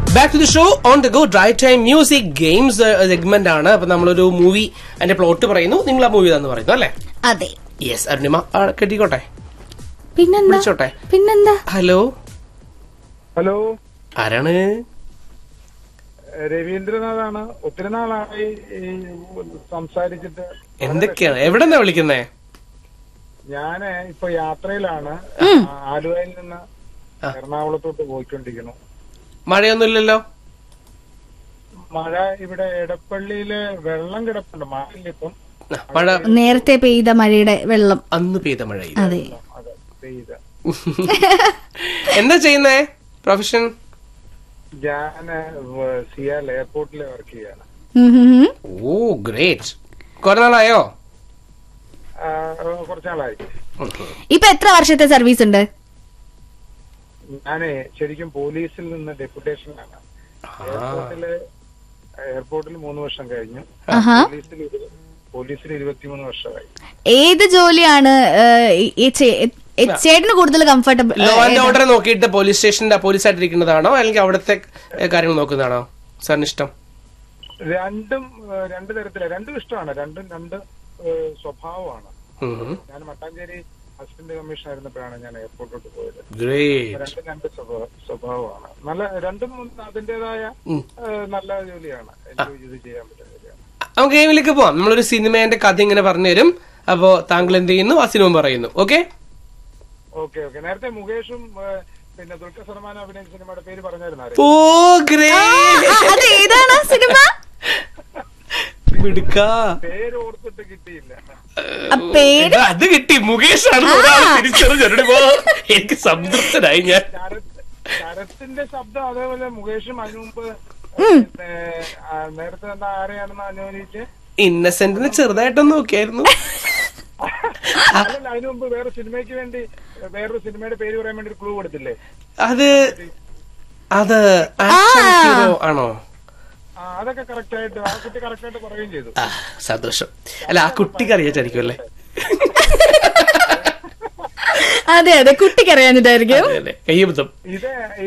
Back to the show on the go drive time music games segment ആണ് അപ്പൊ നമ്മളൊരു movie അതിന്റെ plot പറയുന്നു നിങ്ങൾ ആ മൂവി എന്ന് പറയുന്നു അല്ലേ അതെ യെസ് അരുണിമ ആ, കെട്ടിക്കോട്ടെ പിന്നെന്താ വിളിച്ചോട്ടെ പിന്നെന്താ ഹലോ ഹലോ ആരാണ് രവീന്ദ്രനാഥാണ് ഒത്തിരി നാളായി ഈ സംസാരിച്ചിട്ട് എന്തൊക്കെയാണ് എവിടെ നിന്നാ വിളിക്കുന്നേ ഞാന് ഇപ്പൊ യാത്രയിലാണ് ആലുവയിൽ നിന്ന് എറണാകുളത്തോട്ട് പോയിക്കൊണ്ടിരിക്കുന്നു മഴയൊന്നുമില്ലല്ലോ മഴ ഇവിടെ എടപ്പള്ളിയില് വെള്ളം കിടപ്പുണ്ട് മഴയില്ല ഇപ്പം ആ, മഴ നേരത്തെ പെയ്ത മഴയുടെ വെള്ളം അന്ന് പെയ്ത മഴ അതെ അതെ പെയ്ത എന്താ ചെയ്യുന്നേ പ്രൊഫഷൻ ഞാൻ സിയാൽ എയർപോർട്ടിൽ വർക്ക് ചെയ്യാണ് ഉം ഉം ഉം. ഓ ഗ്രേറ്റ് കുറെ നാളായോ ആ, കുറച്ച് നാളായി ഇപ്പൊ എത്ര വർഷത്തെ സർവീസ് ഉണ്ട് ഞാനേ ശരിക്കും പോലീസിൽ നിന്ന് ഡെപ്യൂട്ടേഷനാണ് എയർപോർട്ടില് എയർപോർട്ടിൽ മൂന്ന് വർഷം കഴിഞ്ഞു ആഹാ പോലീസിൽ ഇരു- പോലീസിൽ ഇരുപത്തിമൂന്ന് വർഷമായി ഏത് ജോലിയാണ് ഏഹ്, ഈ- ഈ ചേ- ഏ- ചേട്ടന് കൂടുതൽ കംഫർട്ടബിൾ ലോ ആൻഡ് ഓർഡർ നോക്കിയിട്ട് പോലീസ് സ്റ്റേഷന്റെ പോലീസ് ആയിട്ടിരിക്കുന്നതാണോ അല്ലെങ്കിൽ അവിടുത്തെ ഏ, കാര്യങ്ങൾ നോക്കുന്നതാണോ സാറിന് ഇഷ്ടം രണ്ടും ഏഹ്, രണ്ട് തരത്തില രണ്ടും ഇഷ്ടമാണ് രണ്ടും രണ്ട് ഏഹ്, സ്വഭാവമാണ് ഉം. ഞാൻ മട്ടാഞ്ചേരി അസിസ്റ്റന്റ് കമ്മീഷൻ ആയിരുന്നപ്പോഴാണ് ഞാൻ എയർപോർട്ടിലോട്ട് പോയത് ഗ്രേറ്റ് രണ്ടും രണ്ട് സ്വഭാവ- സ്വഭാവമാണ് നല്ല രണ്ടും അതിന്റേതായ ഉം. ഏഹ്, നല്ല ജോലിയാണ് എനിക്ക് ഇത് ചെയ്യാൻ പറ്റുന്ന ജോലിയാണ് നമുക്ക് ഗെയിമിലേക്ക് പോവാം നമ്മളൊരു സിനിമേന്റെ കഥ ഇങ്ങനെ പറഞ്ഞു തരും അപ്പോ താങ്കൾ എന്ത് ചെയ്യുന്നു ആ സിനിമ പറയുന്നു ഓക്കെ ഓക്കെ ഓക്കെ നേരത്തെ മുകേഷും ഏഹ്, പിന്നെ ദുൽഖർ സൽമാൻ അഭിനയിച്ച സിനിമയുടെ പേര് പറഞ്ഞായിരുന്നു ആര്? ഓ ഗ്രേറ്റ് അത് ഏതാണ് ആ സിനിമ മിടുക്കാ പേര് ഓർത്തിട്ട് കിട്ടിയില്ല ആ പേര് ഇത് അത് കിട്ടി മുകേഷ് ആണ് തിരിച്ചറിഞ്ഞോ എനിക്ക് സംതൃപ്തനായി ഞാൻ ശരത് ശരത്തിന്റെ ശബ്ദം അതേപോലെ മുകേഷും അതിനു മുമ്പ് പിന്നെ, ആ, നേരത്തെ എന്താ ആരെയാണെന്ന് അനുകരിച്ച് ഇന്നസെന്റിന് ചെറുതായിട്ടൊന്ന് നോക്കിയായിരുന്നു അല്ലല്ല അതിനു മുമ്പ് വേറെ സിനിമയ്ക്ക് വേണ്ടി വേറൊരു സിനിമയുടെ പേര് പറയാൻ വേണ്ടി ഒരു ക്ലൂ കൊടുത്തില്ലേ അത് അത് ആക്ഷൻ ഹീറോ ആണോ ആ അതൊക്കെ കറക്റ്റ് ആയിട്ട് ആ കുട്ടി കറക്റ്റ് ആയിട്ട് പറയുകയും ചെയ്തു ആ സന്തോഷം അല്ല ആ കുട്ടിക്ക് അറിയാച്ചായിരിക്കും അല്ലേ അതെ അതെ കുട്ടിക്ക് അറിയാഞ്ഞിട്ടായിരിക്കും അതെ അതെ കയ്യബദ്ധം ഇത്